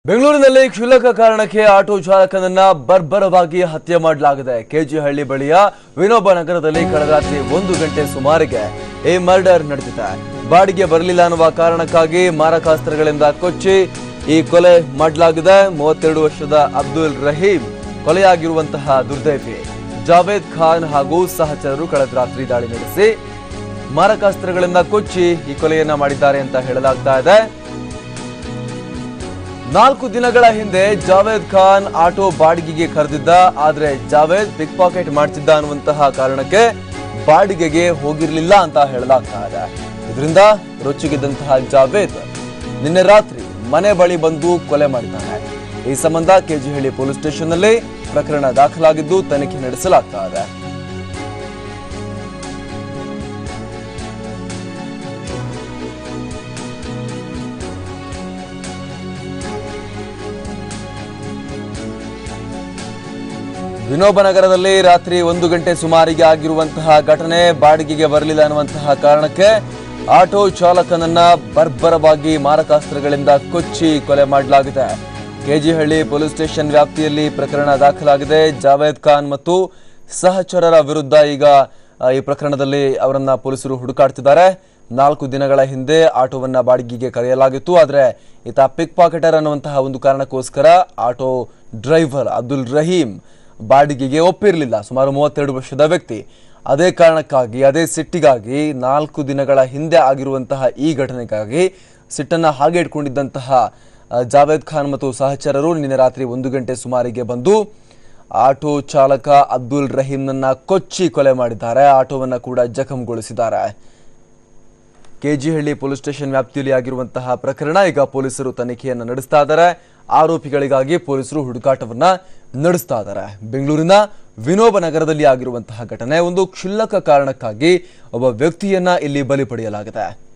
ಬೆಂಗಳೂರಿನಲ್ಲಿ ಕ್ಷುಲ್ಲಕ ಕಾರಣಕ್ಕೆ ಆಟೋ ಚಾಲಕನನ್ನ ಬರ್ಬರವಾಗಿ ಹತ್ಯೆ ಮಾಡಲಾಗಿದೆ ಕೆಜಿಹಳ್ಳಿ ಬಳಿಯ ವಿನೋಬ ನಗರದಲ್ಲಿ ಕಳೆದ ರಾತ್ರಿ ಒಂದು ಗಂಟೆ ಸುಮಾರಿಗೆ ಈ ಮರ್ಡರ್ ನಡೆದಿದೆ ಬಾಡಿಗೆ ಬರಲಿಲ್ಲ ಅನ್ನುವ ಕಾರಣಕ್ಕಾಗಿ ಮಾರಕಾಸ್ತ್ರಗಳಿಂದ ಕೊಚ್ಚಿ ಈ ಕೊಲೆ ಮಾಡಲಾಗಿದೆ ಮೂವತ್ತೆರಡು ವರ್ಷದ ಅಬ್ದುಲ್ ರಹೀಂ ಕೊಲೆಯಾಗಿರುವಂತಹ ದುರ್ದೈವಿ ಜಾವೇದ್ ಖಾನ್ ಹಾಗೂ ಸಹಚರರು ಕಳೆದ ರಾತ್ರಿ ದಾಳಿ ನಡೆಸಿ ಮಾರಕಾಸ್ತ್ರಗಳಿಂದ ಕೊಚ್ಚಿ ಈ ಕೊಲೆಯನ್ನ ಮಾಡಿದ್ದಾರೆ ಅಂತ ಹೇಳಲಾಗ್ತಾ ಇದೆ ನಾಲ್ಕು ದಿನಗಳ ಹಿಂದೆ ಜಾವೇದ್ ಖಾನ್ ಆಟೋ ಬಾಡಿಗೆಗೆ ಕರೆದಿದ್ದ ಆದ್ರೆ ಜಾವೇದ್ ಪಿಕ್ ಪಾಕೆಟ್ ಮಾಡ್ತಿದ್ದ ಅನ್ನುವಂತಹ ಕಾರಣಕ್ಕೆ ಬಾಡಿಗೆಗೆ ಹೋಗಿರ್ಲಿಲ್ಲ ಅಂತ ಹೇಳಲಾಗ್ತಾ ಇದೆ ಇದರಿಂದ ರೊಚ್ಚಿಗೆದ್ದಂತಹ ಜಾವೇದ್ ನಿನ್ನೆ ರಾತ್ರಿ ಮನೆ ಬಳಿ ಬಂದು ಕೊಲೆ ಮಾಡಿದ್ದಾನೆ ಈ ಸಂಬಂಧ ಕೆಜಿಹಳ್ಳಿ ಪೊಲೀಸ್ ಸ್ಟೇಷನ್ನಲ್ಲಿ ಪ್ರಕರಣ ದಾಖಲಾಗಿದ್ದು ತನಿಖೆ ನಡೆಸಲಾಗ್ತಾ ಇದೆ ವಿನೋಬ ನಗರದಲ್ಲಿ ರಾತ್ರಿ ಒಂದು ಗಂಟೆ ಸುಮಾರಿಗೆ ಆಗಿರುವಂತಹ ಘಟನೆ ಬಾಡಿಗೆಗೆ ಬರಲಿಲ್ಲ ಅನ್ನುವಂತಹ ಕಾರಣಕ್ಕೆ ಆಟೋ ಚಾಲಕನನ್ನ ಬರ್ಬರವಾಗಿ ಮಾರಕಾಸ್ತ್ರಗಳಿಂದ ಕೊಚ್ಚಿ ಕೊಲೆ ಮಾಡಲಾಗಿದೆ ಕೆಜಿಹಳ್ಳಿ ಪೊಲೀಸ್ ಸ್ಟೇಷನ್ ವ್ಯಾಪ್ತಿಯಲ್ಲಿ ಪ್ರಕರಣ ದಾಖಲಾಗಿದೆ ಜಾವೇದ್ ಖಾನ್ ಮತ್ತು ಸಹಚರರ ವಿರುದ್ಧ ಈಗ ಆ, ಈ ಪ್ರಕರಣದಲ್ಲಿ ಅವರನ್ನ ಪೊಲೀಸರು ಹುಡುಕಾಡ್ತಿದ್ದಾರೆ ನಾಲ್ಕು ದಿನಗಳ ಹಿಂದೆ ಆಟೋವನ್ನ ಬಾಡಿಗೆಗೆ ಕರೆಯಲಾಗಿತ್ತು ಆದರೆ ಈತ ಪಿಕ್ ಪಾಕೆಟರ್ ಅನ್ನುವಂತಹ ಒಂದು ಕಾರಣಕ್ಕೋಸ್ಕರ ಆಟೋ ಡ್ರೈವರ್ ಅಬ್ದುಲ್ ರಹೀಂ ಬಾಡಿಗೆಗೆ ಒಪ್ಪಿರಲಿಲ್ಲ ಸುಮಾರು ಮೂವತ್ತೆರಡು ವರ್ಷದ ವ್ಯಕ್ತಿ ಅದೇ ಕಾರಣಕ್ಕಾಗಿ ಅದೇ ಸಿಟ್ಟಿಗಾಗಿ ನಾಲ್ಕು ದಿನಗಳ ಹಿಂದೆ ಆಗಿರುವಂತಹ ಈ ಘಟನೆಗಾಗಿ ಸಿಟ್ಟನ್ನ ಹಾಗೆ ಇಟ್ಕೊಂಡಿದ್ದಂತಹ ಆ, ಜಾವೇದ್ ಖಾನ್ ಮತ್ತು ಸಹಚರರು ನಿನ್ನೆ ರಾತ್ರಿ ಒಂದು ಗಂಟೆ ಸುಮಾರಿಗೆ ಬಂದು ಆಟೋ ಚಾಲಕ ಅಬ್ದುಲ್ ರಹೀಂನನ್ನ ಕೊಚ್ಚಿ ಕೊಲೆ ಮಾಡಿದ್ದಾರೆ ಆಟೋವನ್ನ ಕೂಡ ಜಖಂಗೊಳಿಸಿದ್ದಾರೆ ಕೆಜಿಹಳ್ಳಿ ಪೊಲೀಸ್ ಸ್ಟೇಷನ್ ವ್ಯಾಪ್ತಿಯಲ್ಲಿ ಆಗಿರುವಂತಹ ಪ್ರಕರಣ ಈಗ ಪೊಲೀಸರು ತನಿಖೆಯನ್ನು ನಡೆಸ್ತಾ ಇದ್ದಾರೆ ಆರೋಪಿಗಳಿಗಾಗಿ ಪೊಲೀಸರು ಹುಡುಕಾಟವನ್ನ ನಡೆಸ್ತಾ ಇದ್ದಾರೆ ಬೆಂಗಳೂರಿನ ವಿನೋಬ ನಗರದಲ್ಲಿ ಆಗಿರುವಂತಹ ಘಟನೆ ಒಂದು ಕ್ಷುಲ್ಲಕ ಕಾರಣಕ್ಕಾಗಿ ಒಬ್ಬ ವ್ಯಕ್ತಿಯನ್ನ ಇಲ್ಲಿ ಬಲಿ ಪಡೆಯಲಾಗಿದೆ